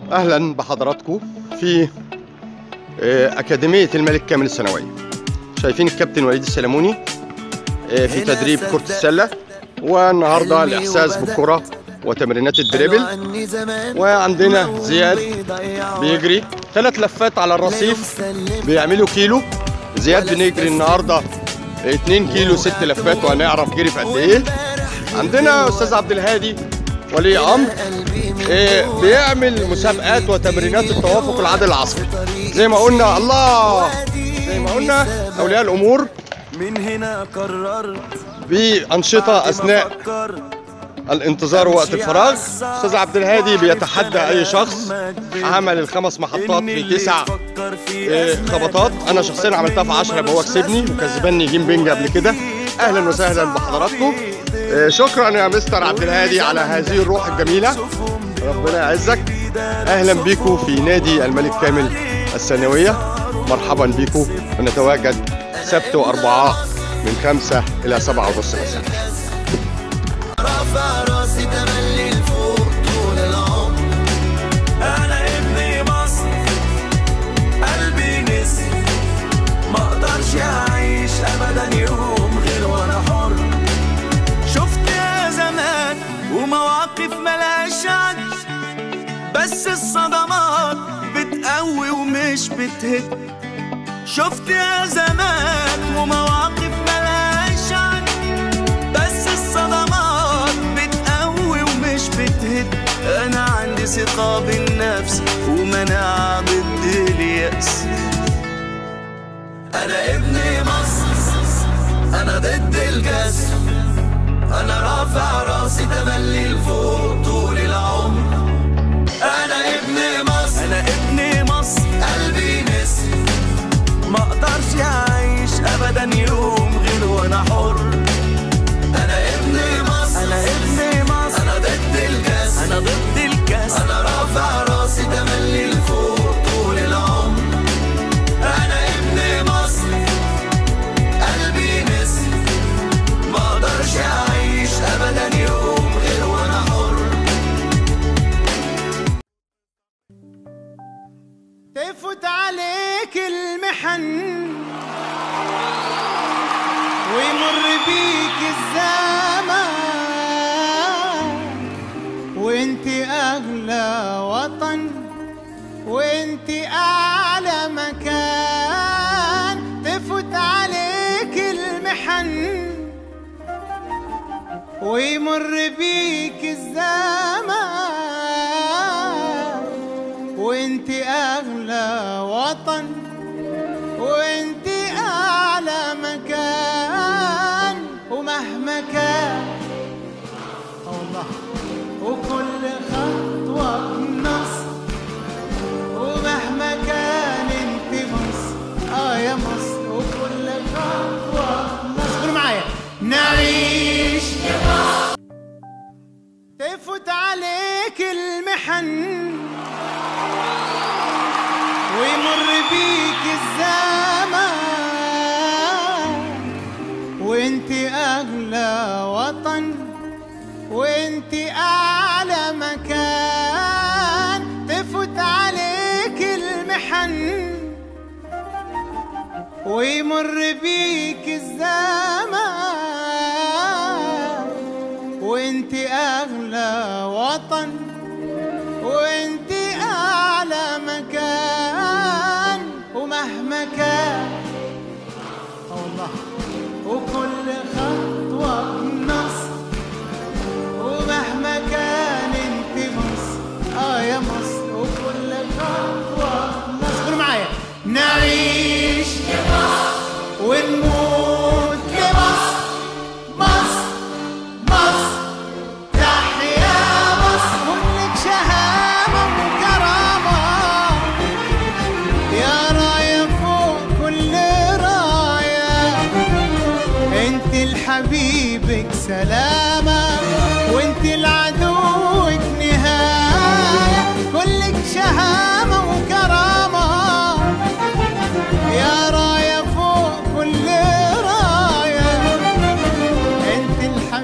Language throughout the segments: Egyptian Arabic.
اهلا بحضراتكم في آه، اكاديميه الملك كامل الثانويه شايفين الكابتن وليد السلموني آه، في تدريب كره السله والنهارده الاحساس بالكره وتمرينات الدريبل وعندنا زياد بيجري ثلاث لفات على الرصيف بيعملوا كيلو زياد بنجري النهارده 2 كيلو ست لفات وهنعرف جري في قد ايه عندنا استاذ عبد الهادي ولي امر إيه بيعمل مسابقات وتمرينات التوافق العادل العصبي زي ما قلنا الله زي ما قلنا اولياء الامور من هنا قررت بانشطه اثناء الانتظار ووقت الفراغ استاذ عبد الهادي بيتحدى اي شخص عمل الخمس محطات في تسع إيه، خبطات انا شخصيا عملتها في 10 يبقى هو كسبني وكسبني جيم بينج قبل كده اهلا وسهلا بحضراتكم إيه، شكرا يا مستر عبد الهادي على هذه الروح الجميله ربنا يعزك اهلا بيكم في نادي الملك كامل الثانويه مرحبا بيكم ونتواجد سبت واربعاء من خمسة الى سبعة ونص مساء رافع راسي تملي لفوق طول العمر انا ابن مصر قلبي نسي ما اقدرش اعيش ابدا يوم غير وانا حر شفت يا زمان ومواقف ملهاش عد بس الصدمات بتقوي ومش بتهد شفت يا زمان ومواقف ملهاش عد بس الصدمات بتقوي ومش بتهد انا عندي ثقة بالنفس ومناعة ضد اليأس انا ابن مصر انا ضد الكسر انا رافع راسي تملي لفوق طول العمر انا ابن مصر انا ابن مصر قلبي نسر ما اقدرش اعيش ابدا يوم غير وانا حر انا ابن مصر انا ابن مصر انا ضد الكاس انا ضد الكاس انا رافع راسي تملي لفوق طول العمر انا ابن مصر قلبي نسر ما اقدرش اعيش ابدا يوم غير وانا حر تفوت عليك المحن ويمر بيك الزمان وانت اغلى وطن وانت اعلى مكان تفوت عليك المحن ويمر بيك الزمان وانت اغلى وطن وانت اعلى مكان ومهما كان آه والله وكل خطوة بنص ومهما كان انت مصر اه يا مصر وكل خطوة بنص قولوا معايا نعيش يا مصر تفوت عليك المحن ويمر بيك الزمان وانت اغلى وطن وانت اعلى مكان تفوت عليك المحن ويمر بيك الزمان وانت اغلى وطن وانت اعلى مكان ومهما كان آه والله وكل خطوة بنص ومهما كان انت مصر اه يا مصر وكل خطوة بنص قولوا معايا نعيش يا مصر ونموت لمصر مصر مصر تحيا مصر كلك شهامة وكرامة يا راية فوق كل راية انت لحبيبك سلامة وانت لعدوك نهاية كلك شهامة وكرامة يا راية فوق كل راية انت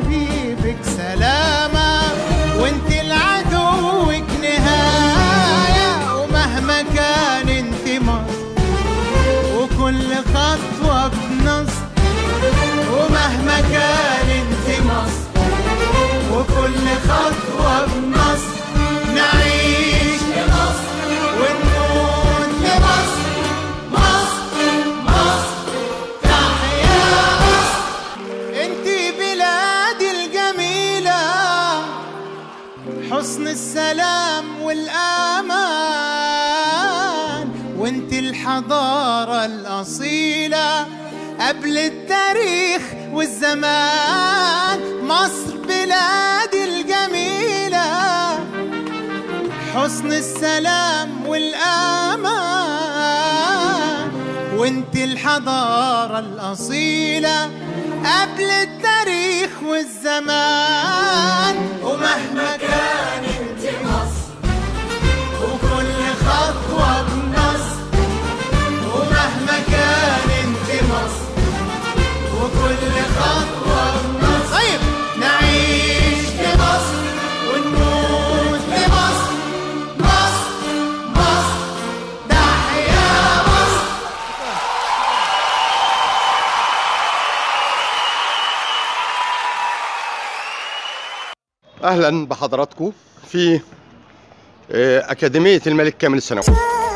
لحبيبك سلامة وانت لعدوك نهاية الحضارة الأصيلة قبل التاريخ والزمان مصر بلادي الجميلة حسن السلام والأمان وانت الحضارة الأصيلة قبل التاريخ والزمان ومهما كان انت مصر وكل خطوة بنصر ومهما كان انت مصر وكل خطوة بنصر طيب نعيش لمصر ونموت لمصر مصر مصر تحيا مصر اهلا بحضراتكم في آه، اكاديميه الملك كامل الثانوي